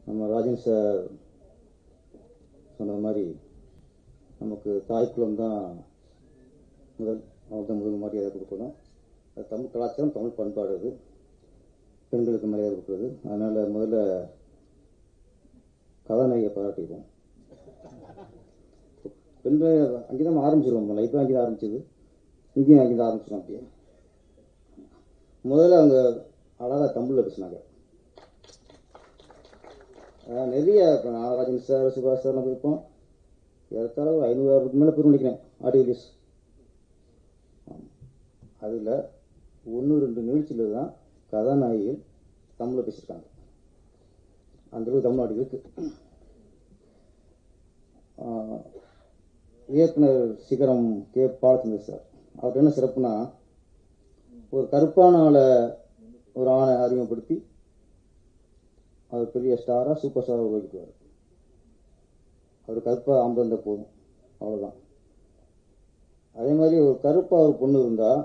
நம்ம ராஜன் சார் சொன்ன மாதிரி நமக்கு தாய்க்குளம் தான் முதல் அவங்க தான் முதல் மரியாதை கொடுக்கணும் அது தமிழ் கலாச்சாரம் தமிழ் பண்பாடு அது பெண்களுக்கு மரியாதை கொடுக்குறது அதனால் முதல்ல கதாநாயகியை பாராட்டிடுவோம் பெண்கள் அங்கே தான் ஆரம்பிச்சிருவோம் லைஃப் அங்கே தான் ஆரம்பிச்சது இங்கேயும் அங்கே தான் ஆரம்பிச்சிடும் அப்படியே முதல்ல அவங்க அழகாக தமிழில் பேசினாங்க அஹ் நிறைய இப்போ நாகராஜன் சார் சுபாஷ் சார் நம்ம இருப்போம் ஏறத்தாழ ஒரு ஐநூறுக்கு மேலே பேர் நினைக்கிறேன் ஆடியோலிஸ் அதில் ஒன்று ரெண்டு நிகழ்ச்சியில் தான் கதாநாயகிகள் தமிழில் பேசியிருக்காங்க அந்த அளவுக்கு தமிழ்நாடு இருக்கு ஆஹ் இயக்குனர் சிகரம் கே பாலச்சந்தர் சார் அவர்கிட்ட என்ன சிறப்புனா ஒரு கருப்பான ஆளை ஒரு ஆணை அறிமுகப்படுத்தி அவர் பெரிய ஸ்டாராக சூப்பர் ஸ்டாராக உருவாக்கிடுவார் அவர் கருப்பாக ஆம்பளை இருந்தால் போதும் அவ்வளோதான் அதே மாதிரி ஒரு கருப்பாக ஒரு பொண்ணு இருந்தால்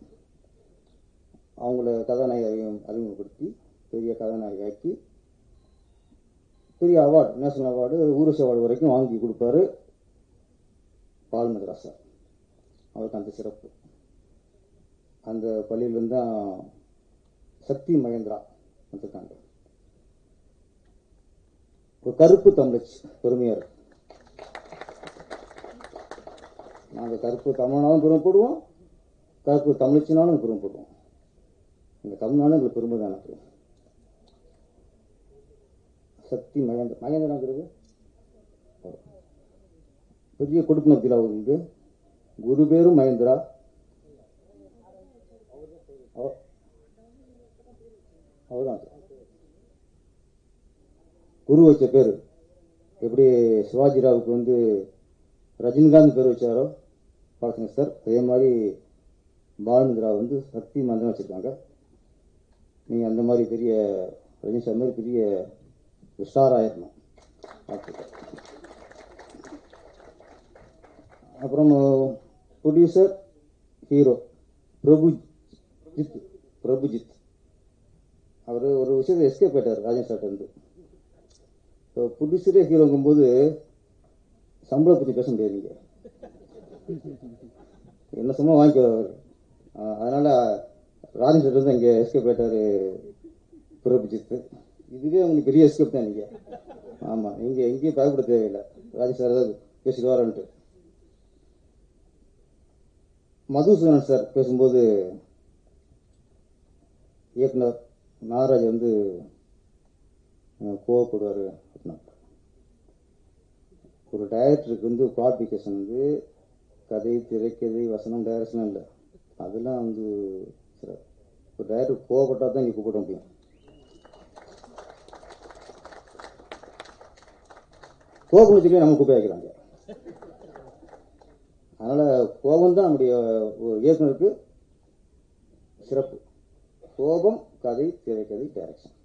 அவங்கள கதாநாயகி அறிமுகம் அறிமுகப்படுத்தி பெரிய கதாநாயகியாக்கி பெரிய அவார்டு நேஷனல் அவார்டு ஊரசி அவார்டு வரைக்கும் வாங்கி கொடுப்பாரு பால்மகரா சார் அவருக்கு அந்த சிறப்பு அந்த பள்ளியிலேருந்து தான் சக்தி மகேந்திரா வந்திருக்காங்க ஒரு கருப்பு தமிழச்சி பெருமையாக இருக்கு நாங்கள் கருப்பு தமிழ்னாலும் பெருமைப்படுவோம் கருப்பு தமிழச்சினாலும் பெருமைப்படுவோம் எங்கள் தமிழ்னாலும் எங்களுக்கு பெருமை தான் எனக்கு சக்தி மகேந்திர மகேந்திராங்கிறது பெரிய கொடுப்பினத்தில் அவருக்கு குரு பேரும் மகேந்திரா அவ- அவர்தான் சார். குரு வச்ச பேர் எப்படி சிவாஜி ராவுக்கு வந்து ரஜினிகாந்த் பேர் வச்சாரோ பாலசங்க சார் அதே மாதிரி பாலுமந்திரா வந்து சக்தி மந்திரம் வச்சிருக்காங்க நீங்கள் அந்த மாதிரி பெரிய ரஜினி சார் மாதிரி பெரிய ஸ்டார் ஆயிரணும் வாழ்த்துக்கள். அப்புறம் ப்ரொடியூசர் ஹீரோ பிரபுஜித் பிரபுஜித் அவர் ஒரு விஷயத்தை எஸ்கேப் ஆயிட்டார் ராஜன் சார்ட்ட இருந்து இப்போ ப்ரொடியூசரே ஹீரோங்கும்போது சம்பளம் பற்றி பேச முடியாது நீங்க என்ன சம்பளம் வாங்கிக்கோ அவர் அதனால ராஜன் சார் வந்து இங்கே எஸ்கேப் ஆயிட்டாரு பிரபுஜித் இதுவே உங்களுக்கு பெரிய எஸ்கேப் தான் நீங்க ஆமா நீங்க எங்கேயும் பயப்பட தேவையில்லை ராஜன் சார் ஏதாவது பேசிட்டு வரேன்ட்டு மதுசூதனன் சார் பேசும்போது இயக்குனர் நாகராஜ் வந்து அஹ், கோவப்படுவார் அப்படின்னா ஒரு டைரக்டருக்கு வந்து குவாலிஃபிகேஷன் வந்து கதை திரைக்கதை வசனம் டைரக்ஷன் இல்லை அதெல்லாம் வந்து சில- ஒரு டைரக்டர் கோவப்பட்டா தான் நீ கூப்பிட முடியும் கோபம் வச்சுக்கவே நம்ம கூப்பிட வைக்கிறாங்க அதனால கோபம் தான் நம்முடைய ஒரு இயக்குனருக்கு சிறப்பு கோபம் கதை திரைக்கதை டைரக்ஷன்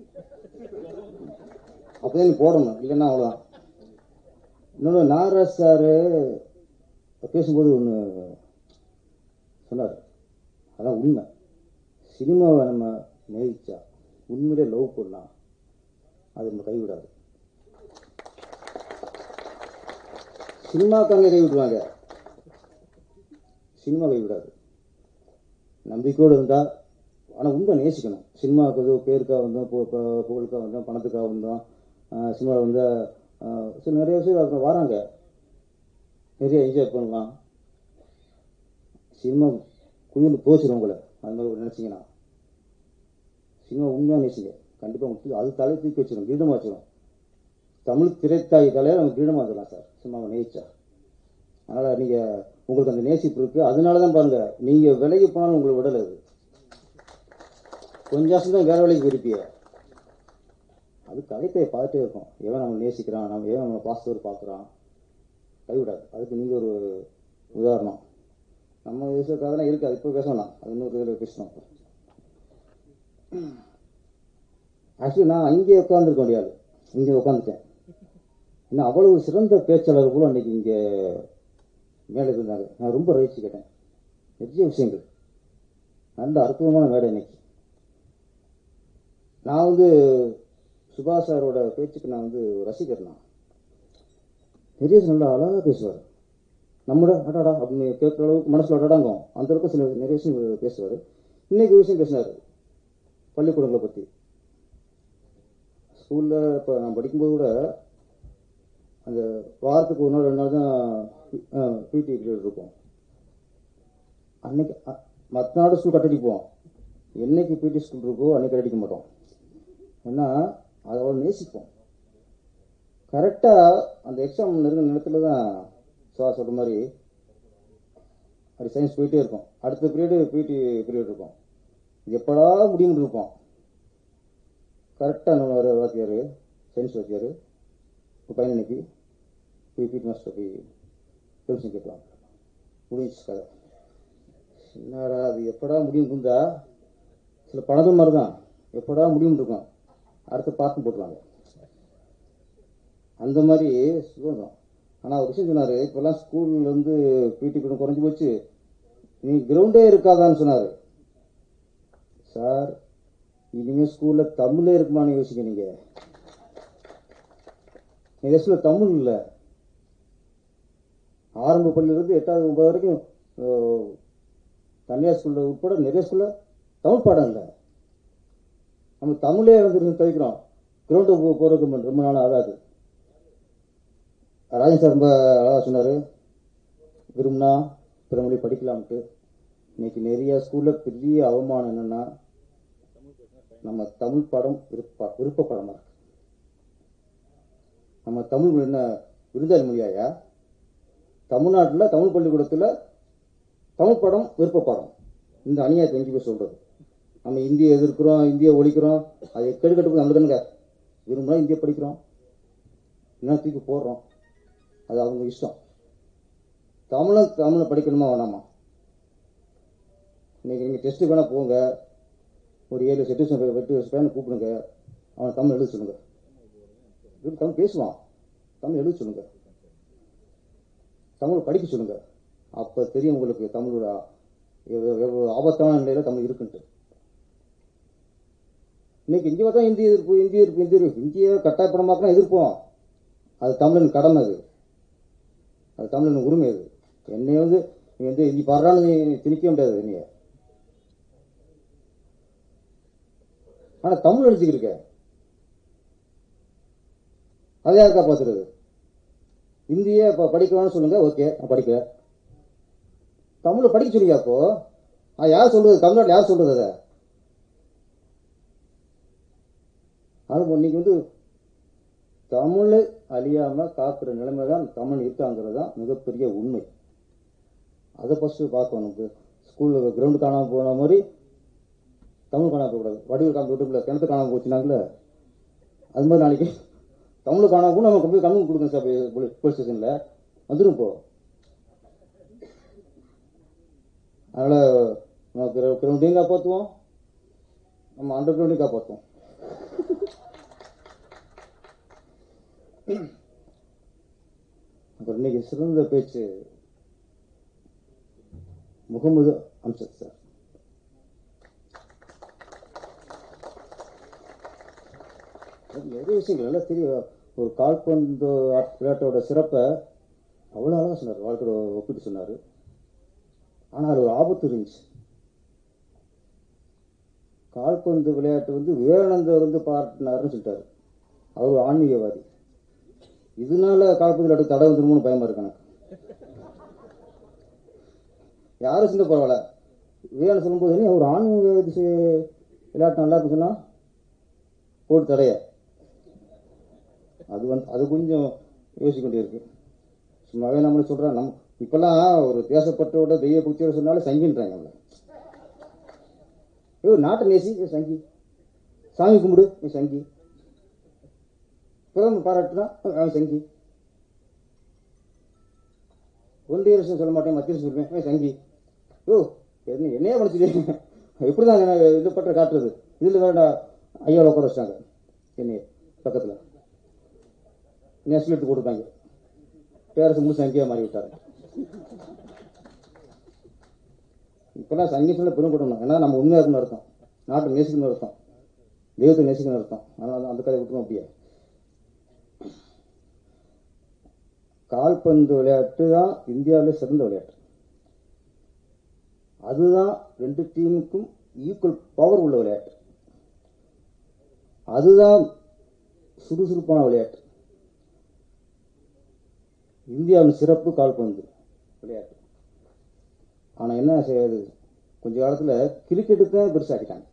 அப்பதான் நீ போடணும் இல்லைன்னா அவ்வளோதான் இன்னொன்று நாகராஜ் சாரு பேசும்போது ஒன்று சொன்னார் அதான் உண்மை சினிமாவை நம்ம நேசிச்சா உண்மையிலே லவ் பண்ணா அது நம்ம கைவிடாது சினிமாக்காரங்க கைவிடுவாங்க சினிமா கைவிடாது நம்பிக்கையோடு இருந்தால் ஆனால் உண்மை நேசிக்கணும் சினிமாவுக்கு ஏதோ பேருக்காக வந்தோம் பு- பு- புகழுக்காக வந்தோம் பணத்துக்காக வந்தோம் சினிமாவில் வந்து ஆஹ், சரி நிறைய பேர் அப்புறம் வராங்க நிறைய என்ஜாய் பண்ணலாம் சினிமா குயில் போச்சிடும் உங்களை அது மாதிரி ஒரு நினச்சிங்கன்னா சினிமா உண்மையாக நேசிங்க கண்டிப்பாக உங்களுக்கு அது தலை தூக்கி வச்சிடும் கிரீடமாக வச்சிடும் தமிழ் திரைத்தாய் தலையை நம்ம கிரீடமாக வந்துடலாம் சார் சினிமாவை நேசிச்சா அதனால் நீங்கள் உங்களுக்கு அந்த நேசிப்பு இருக்குது அதனால தான் பாருங்கள் நீங்கள் விலைக்கு போனாலும் உங்களை விடலை அது கொஞ்சம் வருஷம் தான் வேற வேலைக்கு விருப்பிய அது கதைத்தை பார்த்துட்டே இருக்கும் எவன் நம்ம நேசிக்கிறான் நம்ம எவன் நம்ம பாஸ்டர் பார்க்குறான் கைவிடாது அதுக்கு நீங்கள் ஒரு உதாரணம் நம்ம விஷய கதைலாம் இருக்கு அது இப்போ பேசலாம் அது இன்னொரு இதில் பேசணும் ஆக்சுவலி நான் அங்கே உட்காந்துருக்க முடியாது இங்கே உட்காந்துட்டேன் இன்னும் அவ்வளவு சிறந்த பேச்சாளர் கூட அன்னைக்கு இங்கே மேலே இருந்தாங்க நான் ரொம்ப ரசிச்சு கேட்டேன் நிறைய விஷயங்கள் நல்ல அற்புதமான மேடை இன்னைக்கு நான் வந்து சுபாஷ் சாரோட பேச்சுக்கு நான் வந்து ரசிகர் நான் நிறைய நல்லா அழகாக பேசுவார் நம்மட அடாடா அப்படின்னு கேட்குற அளவுக்கு மனசில் அடாடாங்கும் அந்த அளவுக்கு சில நிறைய விஷயம் பேசுவார் இன்னைக்கு ஒரு விஷயம் பேசினார் பள்ளிக்கூடங்களை பற்றி ஸ்கூலில் இப்போ நான் படிக்கும்போது கூட அந்த வாரத்துக்கு ஒரு நாள் ரெண்டு நாள் தான் பிடி பீரியட் இருக்கும் அன்னைக்கு மற்ற நாள் ஸ்கூல் கட்டடிப்போம் என்னைக்கு பிடி ஸ்கூல் இருக்கோ அன்னைக்கு கட்டடிக்க மாட்டோம் ஏன்னா அதை அவ்வளோ நேசிப்போம் கரெக்டாக அந்த எக்ஸாம் நெருங்க நேரத்தில் தான் சுவா சொல்கிற மாதிரி அப்படி சயின்ஸ் போயிட்டே இருக்கும் அடுத்த பீரியடு பிடி பீரியட் இருக்கும் இது எப்படா முடியும்னு இருப்போம் கரெக்டாக நம்ம வர வாத்தியார் சயின்ஸ் வாத்தியார் இப்போ பையன் அனுப்பி போய் பிடி மாஸ்டர் போய் பெருசன் கேட்கலாம் முடிஞ்சிச்சு கதை என்னடா அது எப்படா முடியும் இருந்தா சில பணங்கள் மாதிரி தான் எப்படா முடியும் இருக்கும் அடுத்த பார்த்து போட்டுருவாங்க அந்த மாதிரி சுதந்திரம் ஆனால் ஒரு விஷயம் சொன்னார் இப்போல்லாம் ஸ்கூல்ல இருந்து பிடி பீடம் குறைஞ்சி போச்சு நீ கிரவுண்டே இருக்காதான்னு சொன்னார் சார் இனிமே ஸ்கூல்ல தமிழே இருக்குமான்னு யோசிக்க நீங்க எங்க ஸ்கூல்ல தமிழ் இல்லை ஆரம்ப பள்ளியிலிருந்து எட்டாவது ஒன்பது வரைக்கும் அஹ், தனியார் ஸ்கூல்ல உட்பட நிறைய ஸ்கூல்ல தமிழ் பாடம் இல்லை நம்ம தமிழே வந்து தவிக்கிறோம் கிரவுண்டு போறதுக்கு ரொம்ப நாள் ஆகாது ராஜன் சார் ரொம்ப அழகா சொன்னாரு விரும்பினா பிற மொழி படிக்கலாம்ட்டு இன்னைக்கு நிறைய ஸ்கூல்ல பெரிய அவமானம் என்னன்னா நம்ம தமிழ் பாடம் விருப்ப விருப்ப பாடமா இருக்கு நம்ம தமிழ் மொழி என்ன விருந்தாளி மொழியாயா தமிழ்நாட்டில் தமிழ் பள்ளிக்கூடத்தில் தமிழ் பாடம் விருப்ப பாடம் இந்த அநியாயத்தை எங்கே போய் சொல்றது நம்ம இந்தியை எதிர்க்கிறோம் இந்தியை ஒழிக்கிறோம் அது கெடுக்கட்டு நம்மளுக்கு என்னங்க விரும்பினா இந்தியை படிக்கிறோம் என்ன தூக்கி போடுறோம் அது அவங்க இஷ்டம் தமிழை தமிழை படிக்கணுமா வேணாமா இன்னைக்கு நீங்கள் டெஸ்ட்டுக்கு வேணால் போங்க ஒரு ஏழு எட்டு வருஷம் எட்டு வருஷம் பையனை கூப்பிடுங்க அவன் தமிழ் எழுத சொல்லுங்க இவன் தமிழ் பேசுவான் தமிழ் எழுத சொல்லுங்க தமிழ் படிக்க சொல்லுங்க அப்போ தெரியும் உங்களுக்கு தமிழோட எவ்வளவு எவ்வளவு ஆபத்தான நிலையில தமிழ் இருக்குன்ட்டு இன்னைக்கு இங்கே பார்த்தா இந்திய எதிர்ப்பு இந்திய எதிர்ப்பு இந்திய எதிர்ப்பு இந்திய கட்டாயப்படமாக்கலாம் எதிர்ப்போம் அது தமிழன் கடமை அது அது தமிழன் உரிமை அது என்னை வந்து நீ வந்து இங்கே பாடுறான்னு நீ திணிக்க முடியாது என்னைய ஆனா தமிழ் எழுதிக்கிருக்க அதை யார் காப்பாத்துறது இந்திய இப்போ படிக்கலாம்னு சொல்லுங்க ஓகே நான் படிக்கிறேன் தமிழை படிக்க சொல்லுங்க அப்போ அது யார் சொல்றது தமிழ்நாட்டில் யார் சொல்றது அதை ஆனால் இன்னைக்கு வந்து தமிழை அழியாம காக்குற நிலைமை தான் தமிழ் இருக்காங்கிறது தான் மிகப்பெரிய உண்மை அதை ஃபர்ஸ்ட் பார்க்கணும் நமக்கு ஸ்கூலில் கிரவுண்டு காணாம போன மாதிரி தமிழ் காணாம போகக்கூடாது வடிவில் காம விட்டுக்குள்ள கிணத்து காணாம போச்சுனாங்களே அது மாதிரி நாளைக்கு தமிழ் காணாம கூட நம்ம கொண்டு போய் தமிழ் கொடுங்க சார் போலீஸ் ஸ்டேஷனில் வந்துடும் இப்போ அதனால நம்ம கிரவுண்டையும் காப்பாற்றுவோம் நம்ம அண்டர் கிரவுண்டையும் காப்பாற்றுவோம் அப்புறம் இன்னைக்கு சிறந்த பேச்சு முகமது அம்சத் சார் அது நிறைய விஷயங்கள் நல்லா தெரியும் ஒரு கால்பந்து ஆட்ட- விளையாட்டோட சிறப்பை அவ்வளோ அழகாக சொன்னார் வாழ்க்கையோட ஒப்பிட்டு சொன்னார் ஆனால் அது ஒரு ஆபத்து இருந்துச்சு கால்பந்து விளையாட்டு வந்து விவேகானந்தர் வந்து பாராட்டினாருன்னு சொல்லிட்டாரு அவர் ஒரு ஆன்மீகவாதி இதனால கால்பந்து விளையாட்டு தடை வந்துருமோன்னு பயமா இருக்கு எனக்கு யாரும் சின்ன பரவாயில்ல விவேகானந்தர் சொல்லும்போது "நீ ஒரு ஆன்மீகவாதி செ- விளையாட்டு நல்லா இருக்கு சொன்னா போட்டு தடைய அது வந்து அது கொஞ்சம் யோசிக்க வேண்டியிருக்கு சும்மாவே நம்மளே சொல்றேன் நம்ம இப்பெல்லாம் ஒரு தேசப்பற்றோட தெய்வ புத்தியோட சொன்னாலும் சங்கின்றாங்க நம்மள ஐயோ நாட்டை நேசி ஏ சங்கி சாமி கும்பிடு நீ சங்கி பிரதமர் பாராட்டுனா அவன் சங்கி ஒன்றிய அரசு சொல்ல மாட்டேன் மத்திய அரசு சொல்லுவேன் அவன் சங்கி ஓ என்ன என்னையே படிச்சுட்டு எப்படிதான் என்ன இது பற்ற காட்டுறது இதுல வேண்டாம் ஐயாவை உட்கார வச்சிட்டாங்க என்னைய பக்கத்துல நெஸ்ட் எடுத்து கொடுத்தாங்க பேரரசு முழு சங்கியா மாறி விட்டாரு இப்பெல்லாம் சங்கி சொல்ல பெரும் கூட்டம் ஏன்னா நம்ம உண்மையா இருக்கணும் அர்த்தம் நாட்டை நேசிக்கணும் அர்த்தம் தெய்வத்தை நேசிக்கணும் அர்த்தம் அதனால அந்த கதையை விட்டுரும் அப்படியே கால்பந்து விளையாட்டு தான் இந்தியாவிலே சிறந்த விளையாட்டு அதுதான் ரெண்டு டீமுக்கும் ஈக்குவல் பவர் உள்ள விளையாட்டு அதுதான் சுறுசுறுப்பான விளையாட்டு இந்தியாவின் சிறப்பு கால்பந்து விளையாட்டு ஆனா என்ன செய்யாது கொஞ்ச காலத்துல கிரிக்கெட்டுக்கு தான் பெருசாக்கிட்டாங்க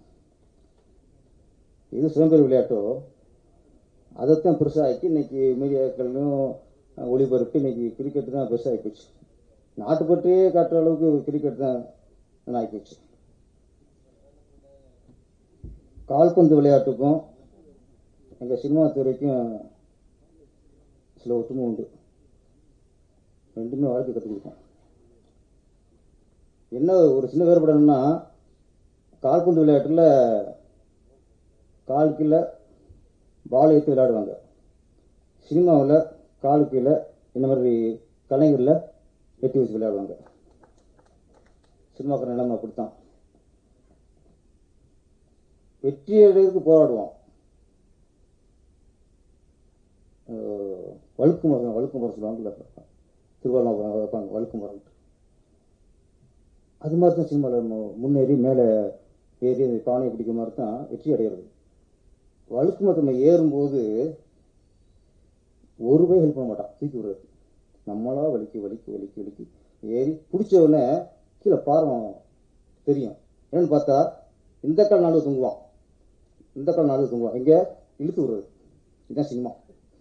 இது சுதந்திர விளையாட்டோ அதைத்தான் பெருசாக்கி இன்னைக்கு மீடியாக்கள்லையும் ஒளிபரப்பு இன்னைக்கு கிரிக்கெட் தான் பெருசாகி போச்சு நாட்டுப்பற்றே காட்டுற அளவுக்கு கிரிக்கெட் தான் ஆகி போச்சு கால்பந்து விளையாட்டுக்கும் எங்க சினிமா துறைக்கும் சில ஒற்றுமை உண்டு ரெண்டுமே வாழ்க்கை கற்றுக் கொடுக்கும் என்ன ஒரு சின்ன வேறுபாடுன்னா கால்பந்து விளையாட்டுல கால் கீழே பால் எடுத்து விளையாடுவாங்க சினிமாவில் காலு கீழே இந்த மாதிரி கலைஞரில் வெட்டி வச்சு விளையாடுவாங்க சினிமாக்கார நிலைமை அப்படித்தான் வெற்றி அடைறதுக்கு போராடுவோம் அஹ் வழுக்கு மரம் வழுக்கு மரம் சொல்லுவாங்கல்ல திருவாரூர் வைப்பாங்க வழுக்கு மரம் அது மாதிரி தான் சினிமாவில் முன்னேறி மேலே ஏறி அந்த பானையை பிடிக்கிற மாதிரி தான் வெற்றி அடைகிறது வழுக்கு மரத்தில் ஏறும்போது ஒரு பை ஹெல்ப் பண்ண மாட்டான் தூக்கி விடுறது நம்மளா வலிக்கு வலிக்கு வலிக்கு வலிக்கு ஏறி பிடிச்ச உடனே கீழே பாரம் தெரியும் என்னன்னு பார்த்தா இந்த கால் நாடு தூங்குவான் இந்த கால் நாடு தூங்குவான் எங்க இழுத்து விடுறது இதுதான் சினிமா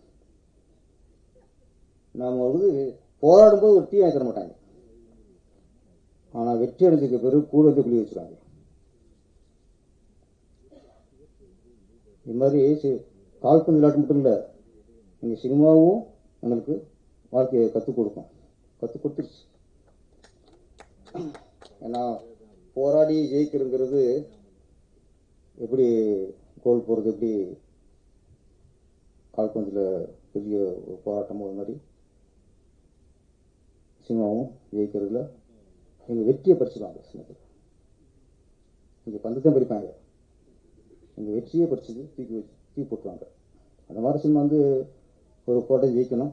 நாம வந்து போராடும் போது ஒரு டீ வாங்கி தர மாட்டாங்க ஆனா வெற்றி அடைஞ்சதுக்கு பிறகு கூட வந்து குழி வச்சுருவாங்க இது மாதிரி சி- கால்பந்து விளையாட்டு மட்டும் இல்லை எங்க சினிமாவும் எங்களுக்கு வாழ்க்கையை கற்றுக் கொடுக்கும் கற்றுக் கொடுத்துருச்சு ஏன்னா போராடி ஜெயிக்கிறதுங்கிறது எப்படி கோல் போகிறது எப்படி கால்பந்தில் பெரிய ஒரு போராட்டமோ அது மாதிரி சினிமாவும் ஜெயிக்கிறதுல எங்கள் வெற்றியை பறிச்சுப்பாங்க சினிமாத்தில் இங்கே பந்தத்தையும் பறிப்பாங்க எங்கள் வெற்றியை பறிச்சது தூக்கி வச்சு தூக்கி போட்டுருவாங்க அந்த மாதிரி சினிமா வந்து ஒரு கோட்டை ஜெயிக்கணும்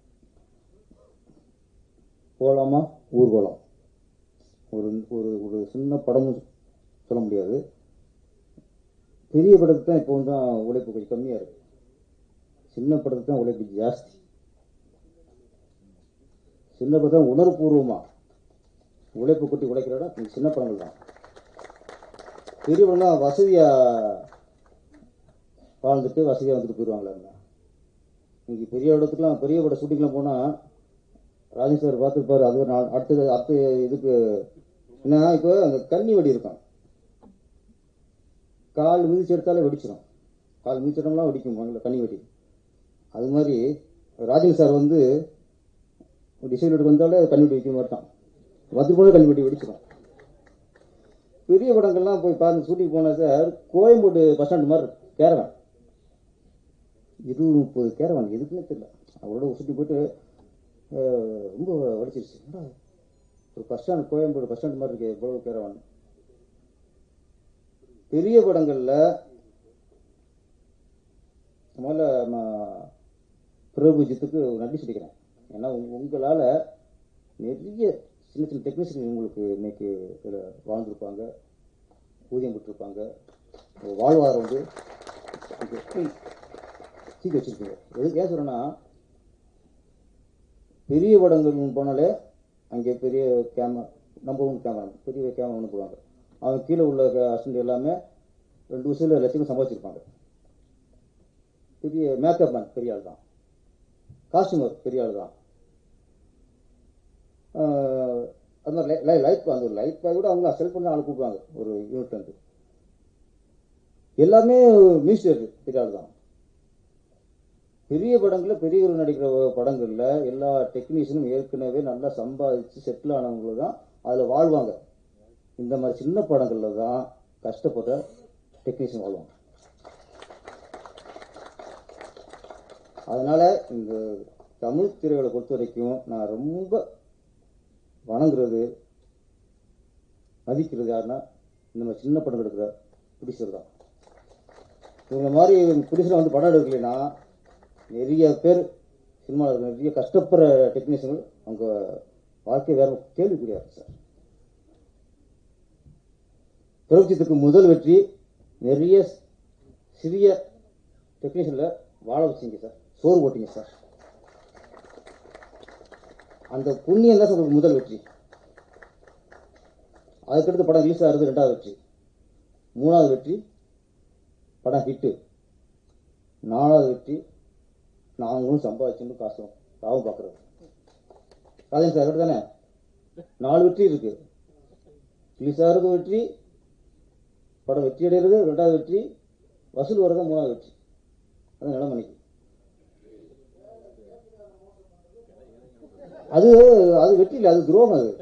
போகலாமா ஊர்வலம் ஒரு ஒரு ஒரு சின்ன படமும் சொல்ல முடியாது பெரிய படத்துக்கு தான் இப்போ வந்து தான் உழைப்பு கொஞ்சம் கம்மியாக இருக்கு சின்ன படத்துக்கு தான் உழைப்பு ஜாஸ்தி சின்ன படம் தான் உணர்வுபூர்வமா உழைப்பு கொட்டி உழைக்கிற இடம் இந்த சின்ன படங்கள் தான் பெரிய படம்லாம் வசதியா வாழ்ந்துட்டு வசதியா வந்துட்டு போயிடுவாங்களா இன்னைக்கு பெரிய இடத்துக்குலாம் பெரிய பட ஷூட்டிங்லாம் போனா ராஜேஷ் சார் பார்த்துருப்பாரு அது ஒரு நாள் அடுத்தது அடுத்த இதுக்கு என்ன இப்போ அந்த கன்னி வெடி இருக்கும் கால் மிதிச்சு எடுத்தாலே வெடிச்சிடும் கால் மிதிச்சிடம்லாம் வெடிக்கும் முதல்ல கன்னி வெடி அது மாதிரி ராஜேஷ் சார் வந்து டிசைன் எடுக்க வந்தாலே கன்னி வெடி வைக்க மாட்டான் வந்து போன கன்னி வெடி வெடிச்சிடும் பெரிய படங்கள்லாம் போய் பாருங்க ஷூட்டிங் போனா சார் கோயம்பேடு பஸ் ஸ்டாண்ட் மாதிரி இருக்கு, கேரவன் இருபது முப்பது கேரவன் எதுக்குன்னே தெரியல அவரோட சுற்றி போயிட்டு அஹ், ரொம்ப வலிச்சிருச்சு என்னடா ஒரு bus stand Koyambedu bus stand மாதிரி இருக்கு இவ்வளவு கேரவன் பெரிய படங்கள்ல முதல்ல நம்ம பிரபுஜித்துக்கு நன்றி சொல்லிக்கிறேன் ஏன்னா உங்க- உங்களால நிறைய சின்ன சின்ன டெக்னீஷியன் உங்களுக்கு இன்னைக்கு இதில் வாழ்ந்துருப்பாங்க ஊதியம் பெற்றிருப்பாங்க ஒரு வாழ்வாரம் வந்து தூக்கி வச்சிருக்கீங்க எதுக்கு ஏன் சொல்றேன்னா பெரிய படங்கள் போனாலே அங்கே பெரிய கேமரா நம்பர் ஒன் கேமரா பெரிய கேமரா ஒன்று போடுவாங்க அவங்க கீழே உள்ள அசிஸ்டன்ட் எல்லாமே ரெண்டு வருஷத்துல லட்சம் சம்பாதிச்சிருப்பாங்க பெரிய மேக்கப் மேன் பெரிய ஆள் தான் காஸ்டியூமர் பெரிய ஆள் தான் ஆஹ் அது மாதிரி லை- லைட் அந்த லைட் பாய் கூட அவங்க செல் பண்ண ஆள் கூப்பிடுவாங்க ஒரு யூனிட் வந்து எல்லாமே மியூசியர் பெரிய ஆள் தான் பெரிய படங்கள்ல பெரியவர் நடிக்கிற படங்கள்ல எல்லா டெக்னீஷியனும் ஏற்கனவே நல்லா சம்பாதிச்சு செட்டில் ஆனவங்க தான் அதுல வாழ்வாங்க இந்த மாதிரி சின்ன படங்கள்ல தான் கஷ்டப்படுற டெக்னீஷியன் வாழ்வாங்க அதனால இந்த தமிழ் திரைகளை பொறுத்த வரைக்கும் நான் ரொம்ப வணங்குறது மதிக்கிறது யாருன்னா இந்த மாதிரி சின்ன படம் எடுக்கிற பிடிச்சது தான் இவங்க மாதிரி புதுசில் வந்து படம் எடுக்கலைன்னா நிறைய பேர் சினிமாவில் இருக்க நிறைய கஷ்டப்படுற டெக்னீஷியன்கள் அவங்க வாழ்க்கை வேற கேள்விக்குறியா இருக்கு சார் பிரபஞ்சத்துக்கு முதல் வெற்றி நிறைய சிறிய டெக்னீஷியனில் வாழ வச்சீங்க சார் சோறு போட்டீங்க சார் அந்த புண்ணியம் தான் சார் உங்களுக்கு முதல் வெற்றி அதுக்கடுத்து படம் ரிலீஸ் ஆகிறது ரெண்டாவது வெற்றி மூணாவது வெற்றி படம் ஹிட்டு நாலாவது வெற்றி நாங்களும் சம்பாதிச்சுன்னு காசு லாபம் பார்க்குறோம் ராஜன் சார் கரெக்டு தானே நாலு வெற்றி இருக்கு ரிலீஸ் ஆகிறது வெற்றி படம் வெற்றி அடைகிறது ரெண்டாவது வெற்றி வசூல் வர்றது மூணாவது வெற்றி அது நிலமணிக்கு அது அது வெற்றி இல்லை அது துரோகம் அது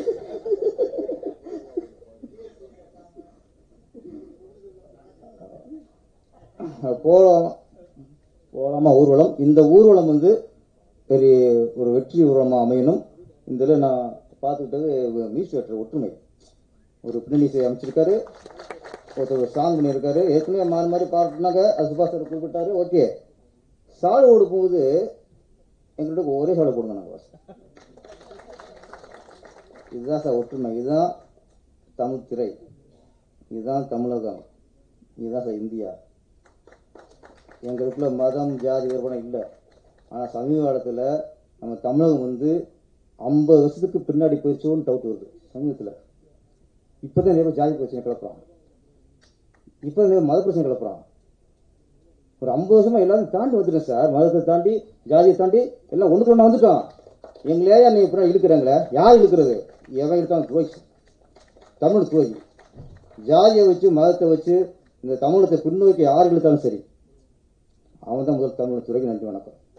போலாம் போலாமா ஊர்வலம் இந்த ஊர்வலம் வந்து பெரிய ஒரு வெற்றி ஊர்வலமா அமையணும் இந்த இதில் நான் பார்த்துக்கிட்டது மியூசிக் டேரக்டர் ஒற்றுமை ஒரு பின்னணி இசை அமைச்சிருக்காரு ஒருத்தர் சாங் பண்ணியிருக்காரு ஏற்கனவே மாறி மாறி பாட்டுனாக்க அது சுபாஷ் சார் குறிப்பிட்டாரு ஓகே சாலை கொடுக்கும்போது எங்கள்கிட்ட ஒரே சாலை கொடுங்க நாங்கள் இதுதான் சார் ஒற்றுமை இதுதான் தமிழ் திரை இதுதான் தமிழகம் இதுதான் சார் இந்தியா எங்களுக்குள்ள மதம் ஜாதி வேறுபாடு இல்லை ஆனால் சமீப காலத்தில் நம்ம தமிழகம் வந்து ஐம்பது வருஷத்துக்கு பின்னாடி போயிடுச்சோன்னு டவுட் வருது சமீபத்தில் இப்போ தான் நிறைய ஜாதி பிரச்சனை கிளப்புறான் இப்போ நிறைய மத பிரச்சனை கிளப்புறான் ஒரு ஐம்பது வருஷமா எல்லாரும் தாண்டி வந்துட்டேன் சார் மதத்தை தாண்டி ஜாதியை தாண்டி எல்லாம் ஒன்றுக்கு ஒன்று வந்துட்டோம் எங்களையா நீங்க இப்போ இழுக்கிறாங்களே யார் இழுக்கிறது எவன் இருக்கான் துரோகி தமிழ் துரோகி ஜாதியை வச்சு மதத்தை வச்சு இந்த தமிழத்தை பின்னோக்கி யார் இழுத்தாலும் சரி அவன் தான் முதல் தமிழ் துறைக்கு நன்றி வணக்கம்